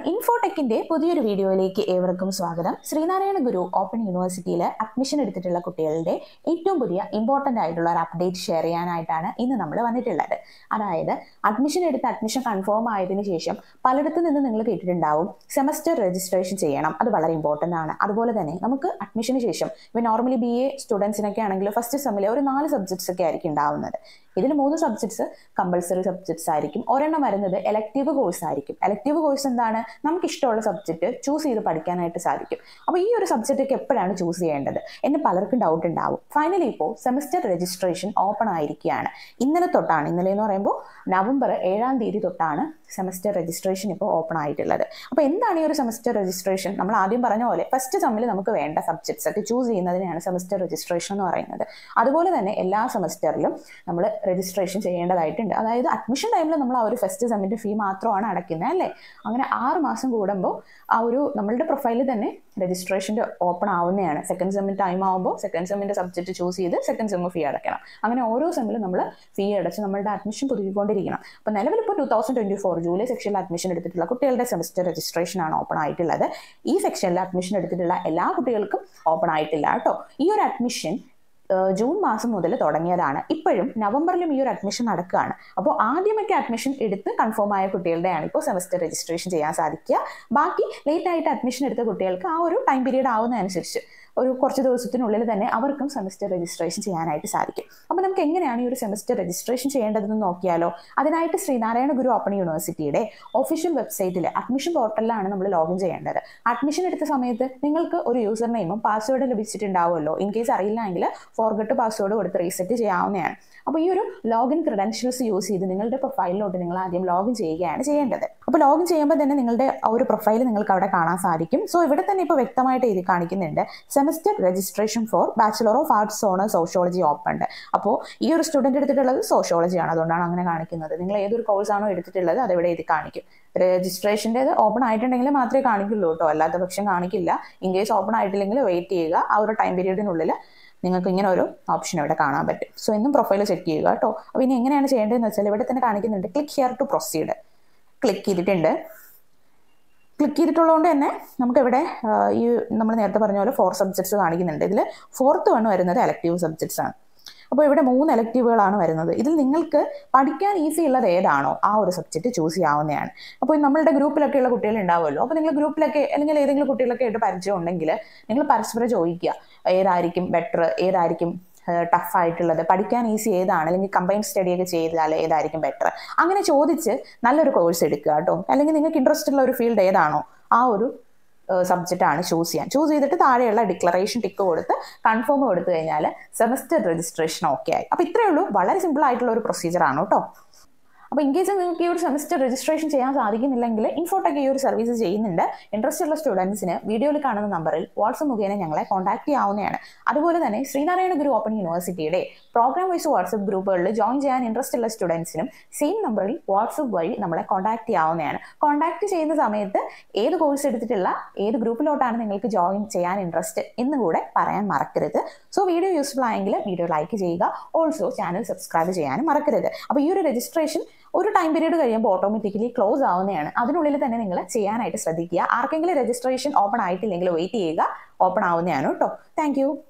ഇൻഫോടെക്കിന്റെ പുതിയൊരു വീഡിയോയിലേക്ക് ഏവർക്കും സ്വാഗതം ശ്രീനാരായണ ഗുരു ഓപ്പൺ യൂണിവേഴ്സിറ്റിയിൽ അഡ്മിഷൻ എടുത്തിട്ടുള്ള കുട്ടികളുടെ ഏറ്റവും പുതിയ ഇമ്പോർട്ടൻ്റ് ആയിട്ടുള്ള ഒരു അപ്ഡേറ്റ് ഷെയർ ചെയ്യാനായിട്ടാണ് ഇന്ന് നമ്മൾ വന്നിട്ടുള്ളത് അതായത് അഡ്മിഷൻ എടുത്ത് അഡ്മിഷൻ കൺഫേം ആയതിനു ശേഷം പലയിടത്തു നിന്ന് നിങ്ങൾ കേട്ടിട്ടുണ്ടാവും സെമസ്റ്റർ രജിസ്ട്രേഷൻ ചെയ്യണം അത് വളരെ ഇമ്പോർട്ടൻ്റ് ആണ് അതുപോലെ തന്നെ നമുക്ക് അഡ്മിഷന് ശേഷം ഇപ്പോൾ നോർമലി ബി എ സ്റ്റുഡൻസിനൊക്കെ ആണെങ്കിൽ ഫസ്റ്റ് സെമ്മിൽ ഒരു നാല് സബ്ജക്ട്സ് ഒക്കെ ആയിരിക്കും ഉണ്ടാവുന്നത് ഇതിൽ മൂന്ന് സബ്ജക്ട്സ് കമ്പൾസറി സബ്ജക്ട്സ് ആയിരിക്കും ഒരെണ്ണം വരുന്നത് എലക്റ്റീവ് കോഴ്സ് ആയിരിക്കും എലക്റ്റീവ് കോഴ്സ് എന്താണ് നമുക്ക് ഇഷ്ടമുള്ള സബ്ജക്റ്റ് ചൂസ് ചെയ്ത് പഠിക്കാനായിട്ട് സാധിക്കും അപ്പോൾ ഈ ഒരു സബ്ജക്റ്റ് ഒക്കെ എപ്പോഴാണ് ചൂസ് ചെയ്യേണ്ടത് എന്ന് പലർക്കും ഡൗട്ട് ഉണ്ടാവും ഫൈനലി ഇപ്പോൾ സെമസ്റ്റർ രജിസ്ട്രേഷൻ ഓപ്പൺ ആയിരിക്കുകയാണ് ഇന്നലെ തൊട്ടാണ് ഇന്നലെ എന്ന് പറയുമ്പോൾ നവംബർ ഏഴാം തീയതി തൊട്ടാണ് സെമസ്റ്റർ രജിസ്ട്രേഷൻ ഇപ്പോൾ ഓപ്പൺ ആയിട്ടുള്ളത് അപ്പോൾ എന്താണ് ഈ ഒരു സെമസ്റ്റർ രജിസ്ട്രേഷൻ നമ്മൾ ആദ്യം പറഞ്ഞ പോലെ ഫസ്റ്റ് സെമ്മിൽ നമുക്ക് വേണ്ട സബ്ജക്ട്സ് ഒക്കെ ചൂസ് ചെയ്യുന്നതിനാണ് സെമസ്റ്റർ രജിസ്ട്രേഷൻ എന്ന് പറയുന്നത് അതുപോലെ തന്നെ എല്ലാ സെമസ്റ്ററിലും നമ്മൾ രജിസ്ട്രേഷൻ ചെയ്യേണ്ടതായിട്ടുണ്ട് അതായത് അഡ്മിഷൻ ടൈമിൽ നമ്മൾ ആ ഒരു ഫസ്റ്റ് സെമ്മിൻ്റെ ഫീ മാത്രമാണ് അടയ്ക്കുന്നത് അല്ലേ അങ്ങനെ ആറ് മാസം കൂടുമ്പോൾ ആ ഒരു നമ്മളുടെ പ്രൊഫൈലിൽ തന്നെ രജിസ്ട്രേഷൻ്റെ ഓപ്പൺ ആവുന്നതാണ് സെക്കൻഡ് സെമ്മിൻ്റെ ടൈം ആകുമ്പോൾ സെക്കൻഡ് സെമ്മിൻ്റെ സബ്ജക്റ്റ് ചൂസ് ചെയ്ത് സെക്കൻഡ് സെമ്മ് ഫീ അടയ്ക്കണം അങ്ങനെ ഓരോ സെമ്മിലും നമ്മൾ ഫീ അടച്ച് നമ്മളുടെ അഡ്മിഷൻ പുതുക്കിക്കൊണ്ടിരിക്കണം അപ്പോൾ നിലവിൽ ഇപ്പോൾ two thousand twenty four July സെക്ഷനിൽ അഡ്മിഷൻ എടുത്തിട്ടുള്ള കുട്ടികളുടെ സെമസ്റ്റർ രജിസ്ട്രേഷൻ ആണ് ഓപ്പൺ ആയിട്ടുള്ളത് ഈ സെക്ഷനിൽ അഡ്മിഷൻ എടുത്തിട്ടുള്ള എല്ലാ കുട്ടികൾക്കും ഓപ്പൺ ആയിട്ടില്ല കേട്ടോ ഈ ഒരു അഡ്മിഷൻ ജൂൺ മാസം മുതൽ തുടങ്ങിയതാണ് ഇപ്പോഴും നവംബറിലും ഈ ഒരു അഡ്മിഷൻ നടക്കുകയാണ് അപ്പോൾ ആദ്യമൊക്കെ അഡ്മിഷൻ എടുത്ത് കൺഫേം ആയ കുട്ടികളുടെയാണ് ഇപ്പോൾ സെമസ്റ്റർ രജിസ്ട്രേഷൻ ചെയ്യാൻ സാധിക്കുക ബാക്കി ലേറ്റ് ആയിട്ട് അഡ്മിഷൻ എടുത്ത കുട്ടികൾക്ക് ആ ഒരു ടൈം പീരീഡ് ആവുന്നതനുസരിച്ച് ഒരു കുറച്ച് ദിവസത്തിനുള്ളിൽ തന്നെ അവർക്കും സെമസ്റ്റർ രജിസ്ട്രേഷൻ ചെയ്യാനായിട്ട് സാധിക്കും അപ്പോൾ നമുക്ക് എങ്ങനെയാണ് ഈ ഒരു സെമസ്റ്റർ രജിസ്ട്രേഷൻ ചെയ്യേണ്ടതെന്ന് നോക്കിയാലോ അതിനായിട്ട് ശ്രീനാരായണ ഗുരു ഓപ്പൺ യൂണിവേഴ്സിറ്റിയുടെ ഒഫീഷ്യൽ വെബ്സൈറ്റിൽ അഡ്മിഷൻ പോർട്ടലിലാണ് നമ്മൾ ലോഗിൻ ചെയ്യേണ്ടത് അഡ്മിഷൻ എടുത്ത സമയത്ത് നിങ്ങൾക്ക് ഒരു യൂസർ നെയിമും പാസ്വേഡ് ലഭിച്ചിട്ടുണ്ടാവുമല്ലോ ഇൻ കേസ് അറിയില്ലെങ്കിൽ ഫോർഗട്ട് പാസ്വേഡ് കൊടുത്ത് റീസെറ്റ് ചെയ്യാവുന്നതാണ് അപ്പോൾ ഈ ഒരു ലോഗിൻ ക്രെഡൻഷ്യൽസ് യൂസ് ചെയ്ത് നിങ്ങളുടെ പ്രൊഫൈലിലോട്ട് നിങ്ങൾ ആദ്യം ലോഗിൻ ചെയ്യുകയാണ് ചെയ്യേണ്ടത് അപ്പോൾ ലോഗിൻ ചെയ്യുമ്പോൾ തന്നെ നിങ്ങളുടെ ആ ഒരു പ്രൊഫൈൽ നിങ്ങൾക്ക് അവിടെ കാണാൻ സാധിക്കും സോ ഇവിടെ തന്നെ ഇപ്പോൾ വ്യക്തമായിട്ട് എഴുതി കാണിക്കുന്നുണ്ട് semester registration for bachelor of arts honour sociology open അപ്പോൾ ഈ ഒരു സ്റ്റുഡൻറ്റ് എടുത്തിട്ടുള്ളത് സോഷ്യോളജിയാണ് അതുകൊണ്ടാണ് അങ്ങനെ കാണിക്കുന്നത് നിങ്ങൾ ഏതൊരു കോഴ്സാണോ എടുത്തിട്ടുള്ളത് അത് ഇവിടെ എഴുതി കാണിക്കും രജിസ്ട്രേഷൻ്റെ ഓപ്പൺ ആയിട്ടുണ്ടെങ്കിൽ മാത്രമേ കാണിക്കുള്ളൂ കേട്ടോ അല്ലാത്ത പക്ഷം കാണിക്കില്ല ഇൻ കേസ് ഓപ്പൺ ആയിട്ടില്ലെങ്കിൽ വെയിറ്റ് ചെയ്യുക ആ ഒരു ടൈം പീരീഡിനുള്ളിൽ നിങ്ങൾക്ക് ഇങ്ങനെ ഒരു ഓപ്ഷൻ ഇവിടെ കാണാൻ പറ്റും സോ എന്നും പ്രൊഫൈൽ ചെക്ക് ചെയ്യുക കേട്ടോ അപ്പോൾ ഇനി എങ്ങനെയാണ് ചെയ്യേണ്ടതെന്ന് വെച്ചാൽ ഇവിടെ തന്നെ കാണിക്കുന്നുണ്ട് click here to proceed click ചെയ്തിട്ടുണ്ട് ക്ലിക്ക് ചെയ്തിട്ടുള്ളതുകൊണ്ട് തന്നെ നമുക്കിവിടെ ഈ നമ്മൾ നേരത്തെ പറഞ്ഞ പോലെ ഫോർ സബ്ജക്ട്സ് കാണിക്കുന്നുണ്ട് ഇതിൽ ഫോർത്ത് വൺ വരുന്നത് എലക്റ്റീവ് സബ്ജക്ട്സ് ആണ് അപ്പോൾ ഇവിടെ മൂന്ന് എലക്റ്റീവുകളാണ് വരുന്നത് ഇതിൽ നിങ്ങൾക്ക് പഠിക്കാൻ ഈസി ഉള്ളത് ഏതാണോ ആ ഒരു സബ്ജക്റ്റ് ചൂസ് ചെയ്യാവുന്നതാണ് അപ്പോൾ നമ്മളുടെ ഗ്രൂപ്പിലൊക്കെ ഉള്ള കുട്ടികൾ ഉണ്ടാവുമല്ലോ അപ്പോൾ നിങ്ങൾ ഗ്രൂപ്പിലൊക്കെ അല്ലെങ്കിൽ ഏതെങ്കിലും കുട്ടികളൊക്കെ ആയിട്ട് പരിചയം ഉണ്ടെങ്കിൽ നിങ്ങൾ പരസ്പരം ചോദിക്കുക ഏതായിരിക്കും ബെറ്റർ ഏതായിരിക്കും ടഫ് ആയിട്ടുള്ളത് പഠിക്കാൻ ഈസി ഏതാണ് അല്ലെങ്കിൽ കമ്പൈൻ സ്റ്റഡി ഒക്കെ ചെയ്താൽ ഏതായിരിക്കും ബെറ്റർ അങ്ങനെ ചോദിച്ച് നല്ലൊരു കോഴ്സ് എടുക്കുക കേട്ടോ അല്ലെങ്കിൽ നിങ്ങൾക്ക് ഇൻട്രസ്റ്റ് ഉള്ള ഒരു ഫീൽഡ് ഏതാണോ ആ ഒരു സബ്ജക്റ്റ് ആണ് ചൂസ് ചെയ്യാൻ ചൂസ് ചെയ്തിട്ട് താഴെയുള്ള ഡിക്ലറേഷൻ ടിക്ക് കൊടുത്ത് കൺഫേം കൊടുത്തു കഴിഞ്ഞാൽ സെമസ്റ്റർ രജിസ്ട്രേഷൻ ഓക്കെ ആയി അപ്പോൾ ഇത്രയേ ഉള്ളൂ വളരെ സിമ്പിൾ ആയിട്ടുള്ള ഒരു പ്രൊസീജിയർ ആണ് കേട്ടോ അപ്പോൾ ഇൻ കേസ് നിങ്ങൾക്ക് ഈ ഒരു സെമസ്റ്റർ രജിസ്ട്രേഷൻ ചെയ്യാൻ സാധിക്കുന്നില്ലെങ്കിൽ ഇൻഫോടെക് ഈ ഒരു സർവീസ് ചെയ്യുന്നുണ്ട് ഇൻട്രസ്റ്റ് ഉള്ള സ്റ്റുഡൻസിന് വീഡിയോയിൽ കാണുന്ന നമ്പറിൽ വാട്സപ്പ് മുഖേന ഞങ്ങളെ കോൺടാക്ട് ചെയ്യാവുന്നതാണ് അതുപോലെ തന്നെ ശ്രീനാരായണ ഗുരു ഓപ്പൺ യൂണിവേഴ്സിറ്റിയുടെ പ്രോഗ്രാം വൈസ് വാട്സപ്പ് ഗ്രൂപ്പുകളിൽ ജോയിൻ ചെയ്യാൻ ഇൻട്രസ്റ്റ് ഉള്ള സ്റ്റുഡൻസിനും സെയിം നമ്പറിൽ വാട്സപ്പ് വഴി നമ്മളെ കോൺടാക്ട് ചെയ്യാവുന്നതാണ് കോൺടാക്ട് ചെയ്യുന്ന സമയത്ത് ഏത് കോഴ്സ് എടുത്തിട്ടുള്ള ഏത് ഗ്രൂപ്പിലോട്ടാണ് നിങ്ങൾക്ക് ജോയിൻ ചെയ്യാൻ ഇൻട്രസ്റ്റ് എന്ന് കൂടെ പറയാൻ മറക്കരുത് സോ വീഡിയോ യൂസ്ഫുൾ ആയെങ്കിൽ വീഡിയോ ലൈക്ക് ചെയ്യുക ഓൾസോ ചാനൽ സബ്സ്ക്രൈബ് ചെയ്യാനും മറക്കരുത് അപ്പോൾ ഈ ഒരു രജിസ്ട്രേഷൻ ഒരു ടൈം പീരീഡ് കഴിയുമ്പോൾ ഓട്ടോമാറ്റിക്കലി ക്ലോസ് ആവുന്നതാണ് അതിനുള്ളിൽ തന്നെ നിങ്ങൾ ചെയ്യാനായിട്ട് ശ്രദ്ധിക്കുക ആർക്കെങ്കിലും രജിസ്ട്രേഷൻ ഓപ്പൺ ആയിട്ടില്ലെങ്കിൽ വെയിറ്റ് ചെയ്യുക ഓപ്പൺ ആവുന്നതാണ് കേട്ടോ താങ്ക്